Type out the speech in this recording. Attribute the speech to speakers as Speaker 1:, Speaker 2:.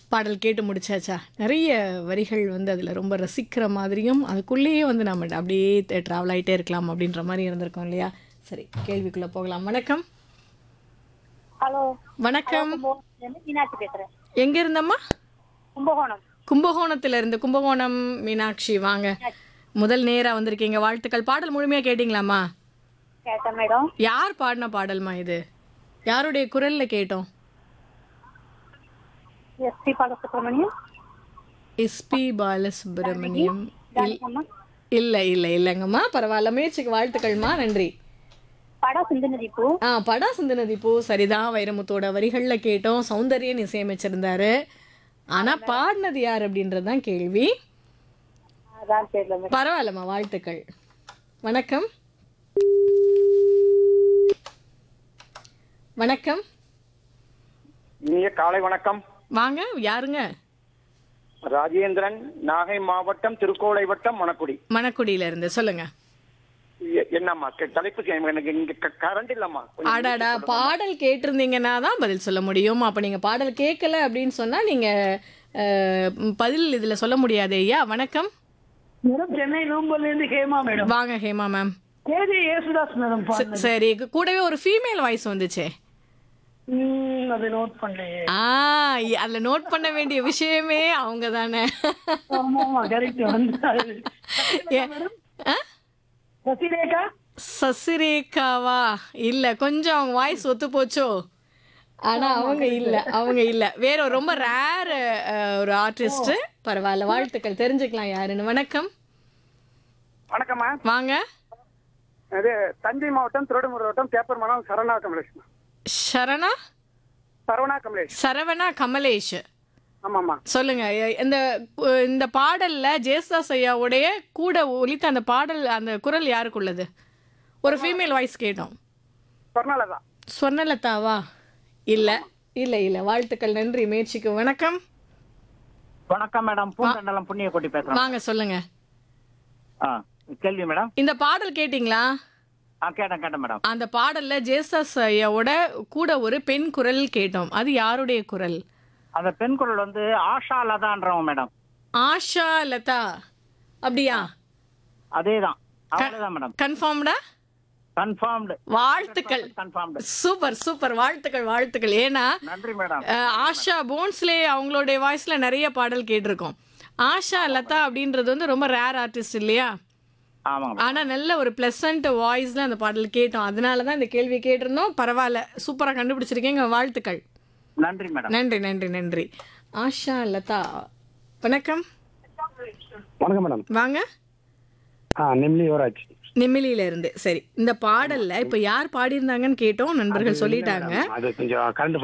Speaker 1: பாடல் கேட்டு முடிச்சாச்சா நிறைய வரிகள் வந்து அதில் ரொம்ப ரசிக்கிற மாதிரியும் அதுக்குள்ளேயே வந்து நம்ம அப்படியே ட்ராவல் ஆகிட்டே இருக்கலாம் அப்படின்ற மாதிரி இருந்திருக்கோம் இல்லையா சரி கேள்விக்குள்ளே போகலாம் வணக்கம்
Speaker 2: ஹலோ
Speaker 1: வணக்கம்
Speaker 2: கும்பகோணத்துலேருந்து மீனாட்சி பேசுறேன்
Speaker 1: எங்கே இருந்தம்மா
Speaker 2: கும்பகோணம்
Speaker 1: கும்பகோணத்துல இருந்து கும்பகோணம் மீனாட்சி வாங்க முதல் நேரா வந்திருக்கீங்க வாழ்த்துக்கள் பாடல் முழுமையா கேட்டிங்களாம்மா
Speaker 2: கேட்டேன் மேடம்
Speaker 1: யார் பாடின பாடல்மா இது யாருடைய குரல்ல கேட்டோம்
Speaker 2: எஸ்பி பாலசுப்ரமணியம்
Speaker 1: எஸ்பி பாலசுப்ரமணியம் இல்-
Speaker 2: அம்மா
Speaker 1: இல்ல இல்ல இல்லைங்கம்மா பரவாயில்ல முயற்சிக்கு வாழ்த்துக்கள்மா நன்றி
Speaker 2: படம் சிந்துநதி பூ
Speaker 1: ஆ படா சிந்தனதி பூ சரிதான் வைரமுத்தோட வரிகள்ல கேட்டோம் சௌந்தர்யன் இசையமைச்சிருந்தாரு ஆனா பாடினது யார் அப்படின்றது தான் கேள்வி
Speaker 2: அதான் தெரியல மேடம்
Speaker 1: பரவாயில்லம்மா வாழ்த்துக்கள் வணக்கம் வணக்கம்
Speaker 3: இனிய காலை வணக்கம்
Speaker 1: வாங்க யாருங்க
Speaker 3: ராஜேந்திரன் நாகை மாவட்டம் திருக்கோளை வட்டம் மணக்குடி
Speaker 1: மணக்குடியில இருந்து சொல்லுங்க
Speaker 3: எ- என்னம்மா கே- தலைப்பு கே- எனக்கு இங்க க- கரண்ட் இல்லம்மா கொஞ்சம்
Speaker 1: அடாடா பாடல் கேட்டிருந்தீங்கன்னா தான் பதில் சொல்ல முடியும் அப்ப நீங்க பாடல் கேட்கல அப்படின்னு சொன்னா நீங்க அஹ், பதில் இதுல சொல்ல முடியாது ஐயா வணக்கம்
Speaker 4: மேடம் சென்னை நூம்பல்ல இருந்து ஹேமா மேடம்
Speaker 1: வாங்க Hema ma'am
Speaker 4: KJ Yesudas madam
Speaker 1: ச- சரி கூடவே ஒரு ஃபீமேல் வாய்ஸ் வந்துச்சே
Speaker 4: ம், அது நோட் பண்ணலையே
Speaker 1: ஆ இ- அதுல நோட் பண்ண வேண்டிய விஷயமே அவங்க தானே
Speaker 4: ஆமா ஆமா கரெக்ட் வந்து அது. சசிரேகா
Speaker 1: சசிரேகாவா இல்ல கொஞ்சம் அவங்க வாய்ஸ் ஒத்து போச்சோ ஆனா அவங்க இல்ல அவங்க இல்ல வேற ஒரு ரொம்ப ரேர் ஒரு ஆர்டிஸ்ட் பரவாயில்ல வாழ்த்துக்கள் தெரிஞ்சுக்கலாம் யாருன்னு வணக்கம்
Speaker 3: வணக்கம்மா
Speaker 1: வாங்க
Speaker 3: இது தஞ்சை மாவட்டம் திருவண்ணாமலை மாவட்டம் பேப்பர் மனம் சரவணா கமலேஷ்
Speaker 1: சரணா
Speaker 3: சரவணா கமலேஷ்
Speaker 1: சரவணா கமலேஷ்
Speaker 3: ஆமாம்மா
Speaker 1: சொல்லுங்க எ- இந்த கு- இந்த பாடல்ல ஜேசுதாஸ் ஐயாவுடைய கூட ஒலித்த அந்த பாடல் அந்த குரல் யாருக்குள்ளது ஒரு ஃபீமேல் வாய்ஸ் கேட்டோம்
Speaker 3: சொர்ணலதா
Speaker 1: சொர்ணலதாவா இல்ல இல்ல இல்ல வாழ்த்துக்கள் நன்றி முயற்சிக்கு வணக்கம்
Speaker 5: வணக்கம் மேடம் பூந்தண்டலம் புண்ணிய கொட்டி பேசுறேன்
Speaker 1: வாங்க சொல்லுங்க
Speaker 5: ஆ கேள்வி மேடம்
Speaker 1: இந்த பாடல் கேட்டிங்களா
Speaker 5: ஆ கேட்டேன் கேட்டேன் மேடம்
Speaker 1: அந்த பாடல்ல ஜேசஸ் ஐயாவோட கூட ஒரு பெண் குரல் கேட்டோம் அது யாருடைய குரல்
Speaker 5: அந்த பெண் குரல் வந்து ஆஷா லதான்றவங்க மேடம்
Speaker 1: ஆஷா லதா அப்படியா
Speaker 5: அதே தான் அவ்வளவுதான் மேடம்
Speaker 1: கன்ஃபார்ம்டா
Speaker 5: கன்ஃபார்ம்டு
Speaker 1: வாழ்த்துக்கள்
Speaker 5: கன்ஃபார்ம்டு
Speaker 1: சூப்பர் சூப்பர் வாழ்த்துக்கள் வாழ்த்துக்கள் ஏன்னா
Speaker 5: நன்றி மேடம்
Speaker 1: அஹ், ஆஷா போன்ஸ்லே அவங்களுடைய வாய்ஸ்ல நிறைய பாடல் கேட்டிருக்கோம் ஆஷா லதா அப்படின்றது வந்து ரொம்ப ரேர் ஆர்டிஸ்ட் இல்லையா
Speaker 5: ஆமாங்க மேடம்
Speaker 1: ஆனா நல்ல ஒரு பிளசன்ட் வாய்ஸ்ல அந்த பாடல் கேட்டோம் அதனால தான் இந்த கேள்வி கேட்டிருந்தோம் பரவாயில்ல சூப்பரா கண்டுபிடிச்சிருக்கீங்க வாழ்த்துக்கள்
Speaker 5: நன்றி மேடம்
Speaker 1: நன்றி நன்றி நன்றி ஆஷா லதா வணக்கம்
Speaker 6: வணக்கம் மேடம்
Speaker 1: வாங்க
Speaker 6: ஆ நெம்லி யுவராஜ்
Speaker 1: நெமிலியில இருந்து சரி இந்த பாடல்ல இப்ப யார் பாடியிருந்தாங்கன்னு கேட்டோம் நண்பர்கள் சொல்லிட்டாங்க
Speaker 6: அது கொஞ்சம் கரண்ட்